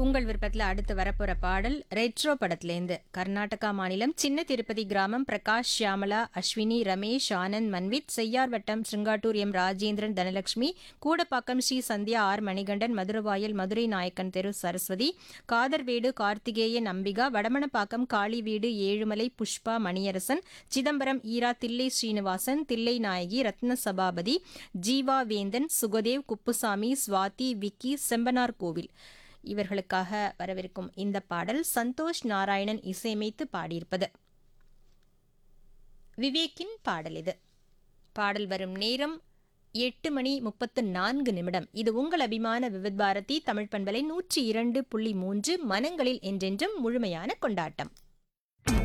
உங்கள் விருப்பத்தில் அடுத்து வரப்போற பாடல் ரெட்ரோ படத்திலேருந்து கர்நாடகா மாநிலம் சின்ன திருப்பதி கிராமம் பிரகாஷ் ஷியாமலா அஸ்வினி ரமேஷ் ஆனந்த் மன்வித் செய்யார் வட்டம் ஸ்ருங்காட்டூர் எம் ராஜேந்திரன் தனலட்சுமி கூடப்பாக்கம் ஸ்ரீ சந்தியா ஆர் மணிகண்டன் மதுரவாயல் மதுரை நாயக்கன் தெரு சரஸ்வதி காதர்வேடு கார்த்திகேயன் அம்பிகா வடமணப்பாக்கம் காளி வீடு ஏழுமலை புஷ்பா மணியரசன் சிதம்பரம் ஈரா தில்லை ஸ்ரீனிவாசன் தில்லை நாயகி ரத்ன சபாபதி ஜீவா வேந்தன் சுகதேவ் குப்புசாமி சுவாதி விக்கி செம்பனார் கோவில் இவர்களுக்காக வரவிருக்கும் இந்த பாடல் சந்தோஷ் நாராயணன் இசையமைத்து பாடியிருப்பது விவேக்கின் பாடல் இது பாடல் வரும் நேரம் எட்டு மணி முப்பத்து நான்கு நிமிடம் இது உங்கள் அபிமான விவித் பாரதி தமிழ் பண்பலை நூற்றி இரண்டு புள்ளி மூன்று மனங்களில் என்றென்றும் முழுமையான கொண்டாட்டம்